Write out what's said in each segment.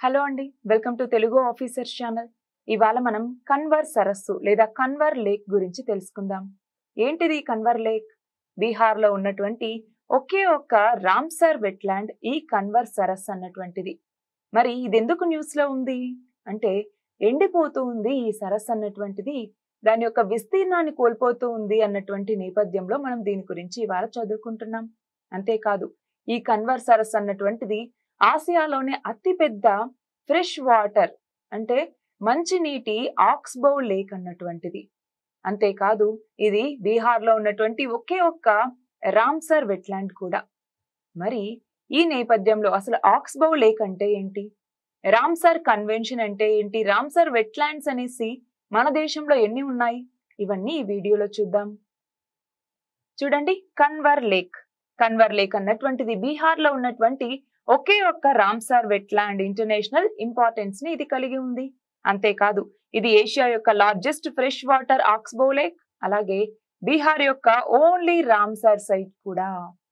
hello అండి welcome to Telugu officers channel ఇవాళ మనం కన్వర్ సరస్సు లేదా కన్వర్ లేక్ గురించి తెలుసుకుందాం ఏంటిది ఈ కన్వర్ లేక్ బీహార్లో ఉన్నటువంటి ఒకే ఒక్క రామ్సర్ వెట్లాండ్ ఈ కన్వర్ సరస్సు అన్నటువంటిది మరి ఇది ఎందుకు న్యూస్లో ఉంది అంటే ఎండిపోతూ ఉంది ఈ సరస్సు అన్నటువంటిది దాని యొక్క విస్తీర్ణాన్ని కోల్పోతూ ఉంది అన్నటువంటి నేపథ్యంలో మనం దీని గురించి ఇవాళ చదువుకుంటున్నాం అంతేకాదు ఈ కన్వర్ సరస్సు అన్నటువంటిది ఆసియాలోనే అతిపెద్ద ఫ్రెష్ వాటర్ అంటే మంచినీటి ఆక్స్బౌ లేక్ అన్నటువంటిది అంతేకాదు ఇది బీహార్లో ఉన్నటువంటి ఒకే ఒక్క రామ్సర్ వెట్లాండ్ కూడా మరి ఈ నేపథ్యంలో అసలు ఆక్స్బౌ లేక్ అంటే ఏంటి రామ్సర్ కన్వెన్షన్ అంటే ఏంటి రామ్సర్ వెట్లాండ్స్ అనేసి మన దేశంలో ఎన్ని ఉన్నాయి ఇవన్నీ ఈ వీడియోలో చూద్దాం చూడండి కన్వర్ లేక్ కన్వర్ లేక్ అన్నటువంటిది బీహార్లో ఉన్నటువంటి ఒకే ఒక్క రామ్సార్ వెట్లాండ్ ఇంటర్నేషనల్ ఇంపార్టెన్స్ ని ఇది కలిగి ఉంది అంతేకాదు ఇది ఏషియా యొక్క largest fresh water oxbow lake అలాగే బీహార్ యొక్క ఓన్లీ రామ్సార్ సైట్ కూడా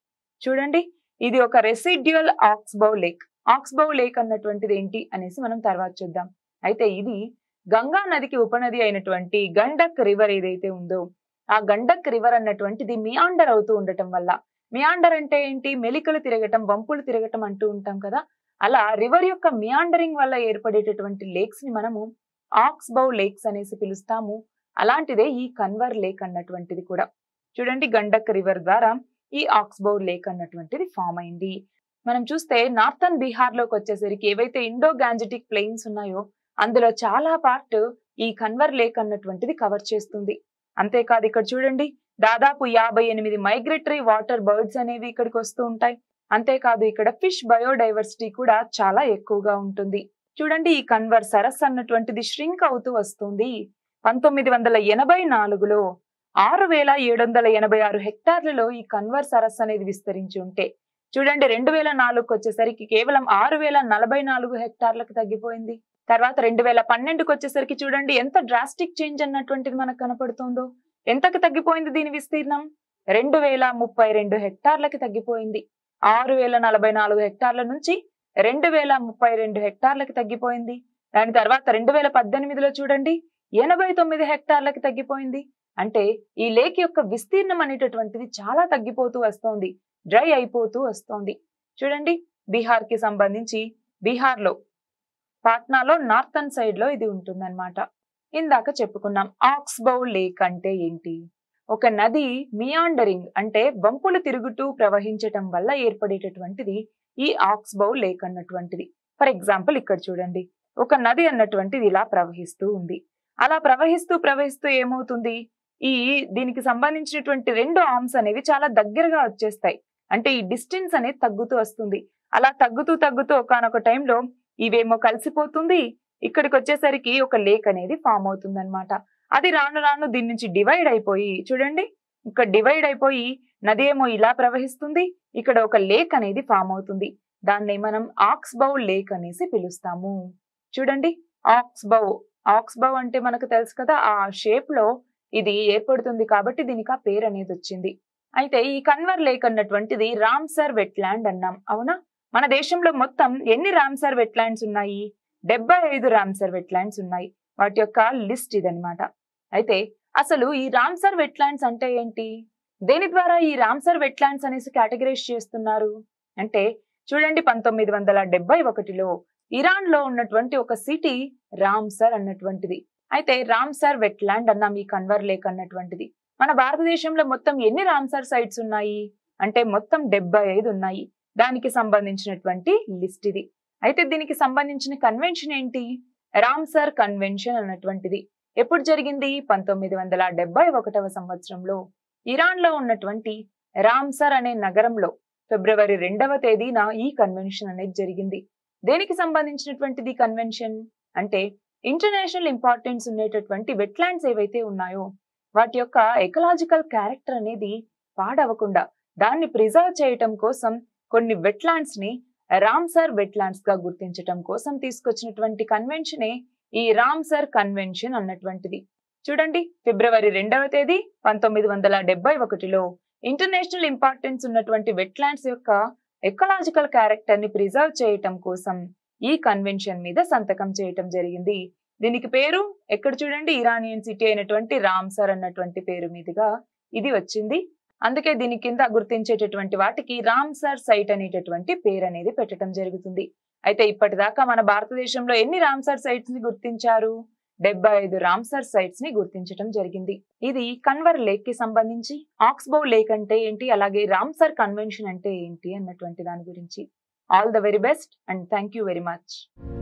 చూడండి ఇది ఒక residual oxbow lake oxbow lake అన్నటువంటిది ఏంటి అనేసి మనం తర్వాత చూద్దాం అయితే ఇది గంగా నదికి ఉపనది అయినటువంటి గండక్ రివర్ ఏదైతే ఉందో ఆ గండక్ రివర్ అన్నటువంటిది మియాండర్ అవుతూ ఉండటం వల్ల మియాండర్ అంటే ఏంటి మెలికలు తిరగటం వంపులు తిరగటం అంటూ ఉంటాం కదా అలా రివర్ యొక్క మియాండరింగ్ వల్ల ఏర్పడేటటువంటి లేక్స్ ని మనము ఆక్స్బౌ లేక్స్ అనేసి పిలుస్తాము అలాంటిదే ఈ కన్వర్ లేక్ అన్నటువంటిది కూడా చూడండి గండక్ రివర్ ద్వారా ఈ ఆక్స్బౌ లేక్ అన్నటువంటిది ఫామ్ అయింది మనం చూస్తే నార్థన్ బీహార్ లోకి వచ్చేసరికి ఏవైతే ఇండో గాంజెటిక్ ప్లెయిన్స్ ఉన్నాయో అందులో చాలా పార్ట్ ఈ కన్వర్ లేక్ అన్నటువంటిది కవర్ చేస్తుంది అంతేకాదు ఇక్కడ చూడండి దాదాపు యాభై ఎనిమిది మైగ్రేటరీ వాటర్ బర్డ్స్ అనేవి ఇక్కడికి వస్తూ ఉంటాయి అంతేకాదు ఇక్కడ ఫిష్ బయోడైవర్సిటీ కూడా చాలా ఎక్కువగా ఉంటుంది చూడండి ఈ కన్వర్ సరస్ అన్నటువంటిది ష్రింక్ అవుతూ వస్తుంది పంతొమ్మిది వందల ఎనభై నాలుగులో ఆరు వేల ఏడు వందల ఎనభై ఆరు హెక్టార్లలో ఈ కన్వర్ సరస్ అనేది విస్తరించి ఉంటే చూడండి రెండు వేల నాలుగుకి వచ్చేసరికి కేవలం ఆరు వేల నలభై నాలుగు హెక్టార్లకు తగ్గిపోయింది తర్వాత రెండు వేల పన్నెండుకి వచ్చేసరికి చూడండి ఎంత డ్రాస్టిక్ చేంజ్ అన్నటువంటిది మనకు కనపడుతుందో ఎంతకు తగ్గిపోయింది దీని విస్తీర్ణం రెండు వేల ముప్పై రెండు హెక్టార్లకి తగ్గిపోయింది ఆరు వేల నలభై నాలుగు హెక్టార్ల నుంచి రెండు వేల ముప్పై రెండు హెక్టార్లకి తగ్గిపోయింది దాని తర్వాత రెండు వేల పద్దెనిమిదిలో చూడండి ఎనభై తొమ్మిది హెక్టార్లకి తగ్గిపోయింది అంటే ఈ లేక్ యొక్క విస్తీర్ణం అనేటటువంటిది చాలా తగ్గిపోతూ వస్తోంది డ్రై అయిపోతూ వస్తోంది చూడండి బీహార్ కి సంబంధించి బీహార్లో పాట్నాలో నార్థన్ సైడ్ లో ఇది ఉంటుందన్నమాట ఇందాక చెప్పుకున్నాం ఆక్స్బౌ లేక్ అంటే ఏంటి ఒక నది మియాండరింగ్ అంటే వంపులు తిరుగుతూ ప్రవహించటం వల్ల ఏర్పడేటటువంటిది ఈ ఆక్స్బౌ లేక్ అన్నటువంటిది ఫర్ ఎగ్జాంపుల్ ఇక్కడ చూడండి ఒక నది అన్నటువంటిది ఇలా ప్రవహిస్తూ ఉంది అలా ప్రవహిస్తూ ప్రవహిస్తూ ఏమవుతుంది ఈ దీనికి సంబంధించినటువంటి రెండు ఆర్మ్స్ అనేవి చాలా దగ్గరగా వచ్చేస్తాయి అంటే ఈ డిస్టెన్స్ అనేది తగ్గుతూ వస్తుంది అలా తగ్గుతూ తగ్గుతూ ఒకనొక టైంలో ఇవేమో కలిసిపోతుంది ఇక్కడికి వచ్చేసరికి ఒక లేక్ అనేది ఫామ్ అవుతుంది అనమాట అది రాను రాను దీని నుంచి డివైడ్ అయిపోయి చూడండి ఇక్కడ డివైడ్ అయిపోయి నది ఏమో ఇలా ప్రవహిస్తుంది ఇక్కడ ఒక లేక్ అనేది ఫామ్ అవుతుంది దాన్ని మనం ఆక్స్బౌ లేక్ అనేసి పిలుస్తాము చూడండి ఆక్స్బౌ ఆక్స్బౌ అంటే మనకు తెలుసు కదా ఆ షేప్ లో ఇది ఏర్పడుతుంది కాబట్టి దీనికి ఆ పేరు అనేది వచ్చింది అయితే ఈ కన్వర్ లేక్ అన్నటువంటిది రామ్సర్ వెట్లాండ్ అన్నాం అవునా మన దేశంలో మొత్తం ఎన్ని రామ్సర్ వెట్లాండ్స్ ఉన్నాయి డెబ్బై ఐదు రామ్సర్ వెట్లాండ్స్ ఉన్నాయి వాటి యొక్క లిస్ట్ ఇదనమాట అయితే అసలు ఈ రామ్సర్ వెట్లాండ్స్ అంటే ఏంటి దేని ద్వారా ఈ రామ్సర్ వెట్లాండ్స్ అనేసి కేటగరైజ్ చేస్తున్నారు అంటే చూడండి పంతొమ్మిది వందల డెబ్బై ఒకటిలో ఇరాన్ లో ఉన్నటువంటి ఒక సిటీ రామ్సర్ అన్నటువంటిది అయితే రామ్సర్ వెట్లాండ్ అన్నాం ఈ కన్వర్ లేక్ అన్నటువంటిది మన భారతదేశంలో మొత్తం ఎన్ని రామ్సర్ సైట్స్ ఉన్నాయి అంటే మొత్తం డెబ్బై ఐదు ఉన్నాయి దానికి సంబంధించినటువంటి లిస్ట్ ఇది అయితే దీనికి సంబంధించిన కన్వెన్షన్ ఏంటి రామ్సర్ కన్వెన్షన్ అన్నటువంటిది ఎప్పుడు జరిగింది పంతొమ్మిది వందల డెబ్బై ఒకటవ సంవత్సరంలో ఇరాన్ లో ఉన్నటువంటి రామ్సర్ అనే నగరంలో ఫిబ్రవరి రెండవ తేదీన ఈ కన్వెన్షన్ అనేది జరిగింది దేనికి సంబంధించినటువంటిది కన్వెన్షన్ అంటే ఇంటర్నేషనల్ ఇంపార్టెన్స్ ఉండేటటువంటి వెట్లాండ్స్ ఏవైతే ఉన్నాయో వాటి యొక్క ఎకలాజికల్ క్యారెక్టర్ అనేది పాడవకుండా దాన్ని ప్రిజర్వ్ చేయటం కోసం కొన్ని వెట్లాండ్స్ ని రామ్సర్ వెట్లాండ్స్ గా గుర్తించటం కోసం తీసుకొచ్చినటువంటి కన్వెన్షనే ఈ రామ్సర్ కన్వెన్షన్ అన్నటువంటిది చూడండి ఫిబ్రవరి రెండవ తేదీ పంతొమ్మిది వందల డెబ్బై ఒకటిలో ఇంటర్నేషనల్ ఇంపార్టెన్స్ ఉన్నటువంటి వెట్లాండ్స్ యొక్క ఎకలాజికల్ క్యారెక్టర్ ని ప్రిజర్వ్ చేయటం కోసం ఈ కన్వెన్షన్ మీద సంతకం చేయటం జరిగింది దీనికి పేరు ఎక్కడ చూడండి ఇరానియన్ సిటీ అయినటువంటి రామ్సర్ అన్నటువంటి పేరు మీదుగా ఇది వచ్చింది అందుకే దీని కింద గుర్తించేటటువంటి వాటికి రామ్సర్ సైట్ అనేటటువంటి పేరు అనేది పెట్టడం జరుగుతుంది అయితే ఇప్పటిదాకా మన భారతదేశంలో ఎన్ని రామ్సర్ సైట్స్ ని గుర్తించారు డెబ్బై ఐదు రామ్సర్ సైట్స్ ని గుర్తించడం జరిగింది ఇది కన్వర్ లేక్ కి సంబంధించి ఆక్స్బో లేక్ అంటే ఏంటి అలాగే రామ్సర్ కన్వెన్షన్ అంటే ఏంటి అన్నటువంటి దాని గురించి all the very best and thank you very much